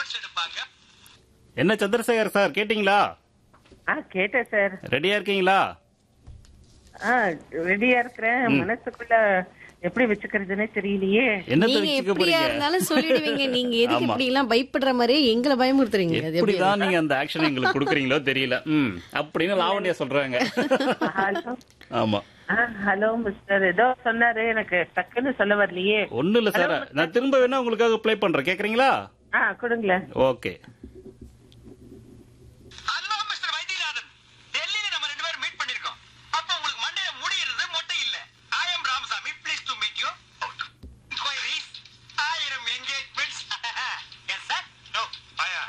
Notes எடுப்பாங்க என்ன Chandrasekhar sir கேட்டிங்களா ஆ கேட்டேன் சார் ரெடியா இருக்கீங்களா ஆ ரெடியா இருக்கிறேன் மனசுக்குள்ள எப்படி வச்சுக்கிறதுனே தெரியலையே என்னத்த நீங்க வச்சுக்க எப்படியா போறீங்க இருந்தாலும் சொல்லிடுவீங்க நீங்க எதுக்கு ஆமா. இப்படி எல்லாம் பயப்படுற மாதிரியே எங்களை பயமுறுத்துறீங்க அது எப்படி எப்படிதான் நீங்க அந்த ஆக்ஷன் எங்களுக்கு கொடுக்குறீங்களோ தெரியல ம் அப்படின்னு லாவண்யா சொல்றாங்க ஹலோ ஆமா ஆ ஹலோ மிஸ்டர் ஏதோ சொன்னாரு எனக்கு டக்குன்னு சொல்ல வரலையே ஒண்ணு இல்ல சார் நான் திரும்ப வேணா உங்களுக்காக ப்ளே பண்றேன் கேக்குறீங்களா ஆ கொடுங்களேன் ஓகே ஹலோ மிஸ்டர் வைத்தியநாதன் டெல்லியில நம்ம ரெண்டு பேரும் மீட் பண்ணிருக்கோம் அப்ப உங்களுக்கு மண்டையில முடியிறது மொட்டை இல்ல I am Ramasamy please to meet you queries ஆயிரம் என்கேஜ்மெண்ட்ஸ் எஸ் சார் நோ ஆயா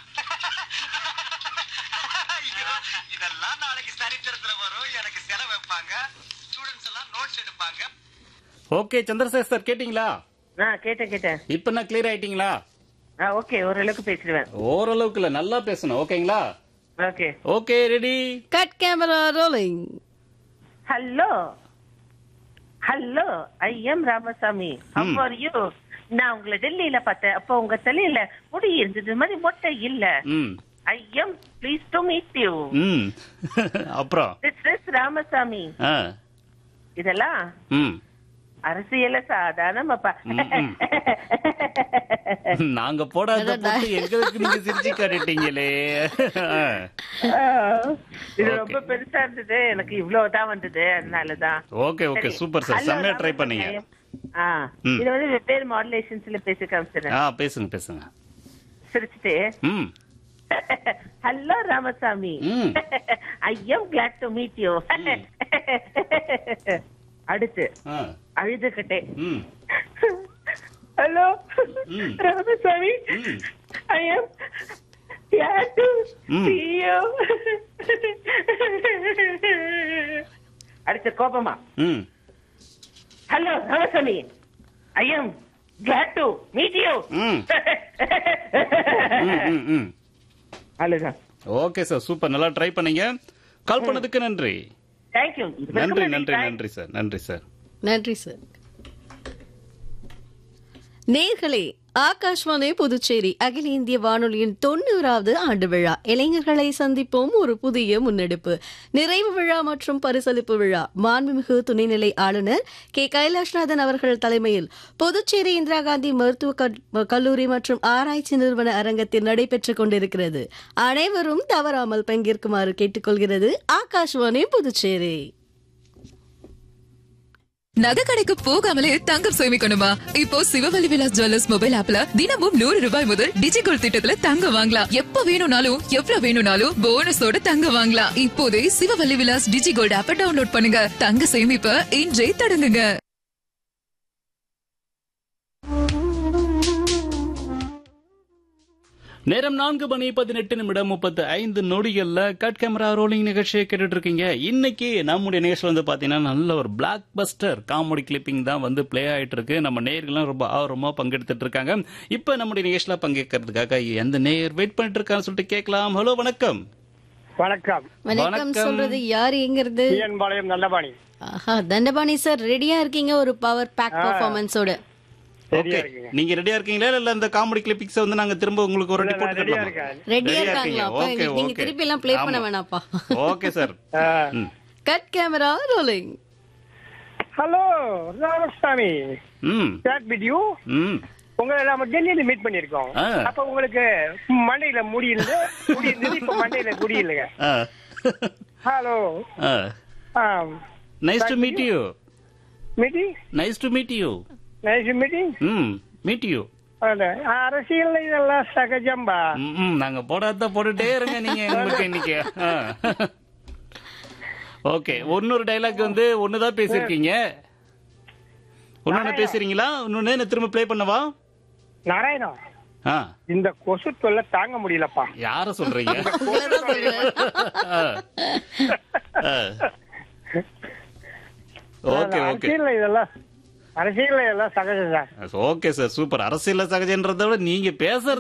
இதெல்லாம் நாளைக்கு சரித்திரத்துல வரும் எனக்கு செலவு வைப்பாங்க ஸ்டூடெண்ட்ஸ் எல்லாம் நோட்ஸ் எடுப்பாங்க ஓகே சந்திரசேகர் சார் கேட்டிங்களா ஆ கேட்டேன் கேட்டேன் இப்ப நான் கிளியர் ஆயிட்டீங்களா ஆ ஓகே ஓரளவுக்கு பேசிடுவேன் ஓரளவுக்கு இல்ல நல்லா பேசணும் ஓகேங்களா okay okay ready cut camera rolling hello hello I am Ramasamy ம். ஆர் யூ நான் உங்களை டெல்லியில பார்த்தேன் அப்போ உங்க தலையில முடி இருந்தது மாதிரி மொட்டை இல்ல ம் I am please to meet you ம் அப்புறம் திஸ் இஸ் ராமசாமி ஆ இதெல்லாம் ம் அரசியல சாதாரணமாப்பா ம், ம். நாங்க போடாத போட்டு எங்களுக்கு நீங்க சிரிச்சு காட்டிட்டீங்களே ஆ. இது Okay. ரொம்ப பெருசா இருந்தது எனக்கு இவ்வளவுதான் வந்தது அதனாலதான் ஓகே ஓகே சரி. சூப்பர் சார் Hello, செம்மையா ட்ரை ராமசாமி. பண்ணீங்க ஆ ம். இது வந்து வெவ்வேறு மாடுலேஷன்ஸ்ல பேசி காமிச்சிடுறேன் ஆ பேசுங்க பேசுங்க சிரிச்சுட்டு ம் ஹலோ ராமசாமி ம். I am glad to meet you அடுத்து ஆ அழுதுகிட்டே ம் ஹலோ ம். ராமசாமி ம். ஐ எம் கிளாட் டு ம். see you அடுத்து கோபமா ம் hello Ramasamy I am glad to meet you ம். ம், ம், ம். அழுதான் ஓகே சார் சூப்பர் நல்லா ட்ரை பண்ணீங்க கால் பண்ணதுக்கு நன்றி தேங்க்யூ நன்றி நன்றி நன்றி சார் நன்றி சார் நன்றி சார் நேர்களே ஆகாஷ்வாணி புதுச்சேரி அகில இந்திய வானொலியின் தொண்ணூறாவது ஆண்டு விழா இளைஞர்களை சந்திப்போம் ஒரு புதிய முன்னெடுப்பு நிறைவு விழா மற்றும் பரிசளிப்பு விழா மாண்புமிகு துணைநிலை ஆளுநர் கே கைலாஷ்நாதன் அவர்கள் தலைமையில் புதுச்சேரி இந்திரா காந்தி மருத்துவ கல்- கல்லூரி மற்றும் ஆராய்ச்சி நிறுவன அரங்கத்தில் நடைபெற்றுக் கொண்டிருக்கிறது அனைவரும் தவறாமல் பங்கேற்குமாறு கேட்டுக்கொள்கிறது ஆகாஷ்வாணி புதுச்சேரி நகை கடைக்கு போகாமலே தங்கம் சேமிக்கணுமா இப்போ சிவவலி விலாஸ் ஜுவல்லர்ஸ் மொபைல் ஆப்ல தினமும் நூறு ரூபாய் முதல் டிஜிகோல் திட்டத்துல தங்கம் வாங்கலாம் எப்ப வேணும்னாலும் எவ்வளவு வேணும்னாலும் போனஸோட தங்கம் வாங்கலாம் இப்போதே சிவவல்லி விலாஸ் டிஜிகோல்ட் ஆப்பை டவுன்லோட் பண்ணுங்க தங்க சேமிப்ப இன்றே தொடங்குங்க நேரம் நான்கு மணி பதினெட்டு நிமிடம் முப்பத்து ஐந்து நொடிகள்ல கட் கேமரா ரோலிங் நிகழ்ச்சியை கேட்டுட்டு இருக்கீங்க இன்னைக்கு நம்முடைய நிகழ்ச்சியில் வந்து பாத்தீங்கன்னா நல்ல ஒரு பிளாக் பஸ்டர் காமெடி கிளிப்பிங் தான் வந்து ப்ளே ஆயிட்டு இருக்கு நம்ம நேயர்களும் ரொம்ப ஆர்வமா பங்கெடுத்துட்டு இருக்காங்க இப்ப நம்முடைய நிகழ்ச்சியில பங்கேற்கிறதுக்காக எந்த நேயர் வெயிட் பண்ணிட்டு இருக்கான்னு சொல்லிட்டு கேட்கலாம் ஹலோ வணக்கம் வணக்கம் வணக்கம் வணக்கம். சொல்றது யாரு எங்கிறது பாளையம் நல்லபாணி ஆஹா தண்டபாணி சார் ரெடியா இருக்கீங்க ஒரு பவர் பேக் பெர்ஃபார்மன்ஸோட ஓகே சரியா இருக்குங்க நீங்க ரெடியா இருக்கீங்களா இல்ல இந்த காமெடி கிளிப்பிக்ஸ் வந்து நாங்க திரும்ப உங்களுக்கு ஒரு இல்ல, ரிப்போர்ட் நான் ரெடியா தரலாமா இருக்கேன் ரெடியா Ready-ஆ இருக்காங்களா அப்ப இருக்கீங்க. எங்களுக்கு நீங்க Okay, திருப்பி எல்லாம் ப்ளே பண்ண ஆமா. வேணாப்பா ஓகே சார் ஆ. ம். Cut camera rolling hello Ramasamy ம் சாட் வித் யூ ம் உங்களை நாம டெல்லியில மீட் பண்ணிருக்கோம் ஆ. அப்ப உங்களுக்கு மண்டையில முடி இருந்து முடி இருந்தது இப்ப மண்டையில முடி இல்லைங்க ஆ ஹலோ ஆ nice to meet you meeting nice to meet you nice meeting ம் மீட் யூ அரசியல் இதெல்லாம் சகஜம்பா ம் நாங்க போடாத போட்டுட்டே இருங்க நீங்க உங்களுக்கு இன்னைக்கு ஓகே இன்னொரு டைலாக் வந்து ஒண்ணுதான் பேசிருக்கீங்க ஒன்னொன்னு பேசுறீங்களா இன்னொன்னு நான் திரும்ப ப்ளே பண்ணவா நாராயணா ஆ இந்த கொசு தொல்லை தாங்க முடியலப்பா யார சொல்றீங்க ஓகே ஓகே அரசியல் இதெல்லாம் அரசியல் இதெல்லாம் சகஜம் சார் ஓகே சார் சூப்பர் அரசியல் சகஜன்றதை விட நீங்க பேசுறது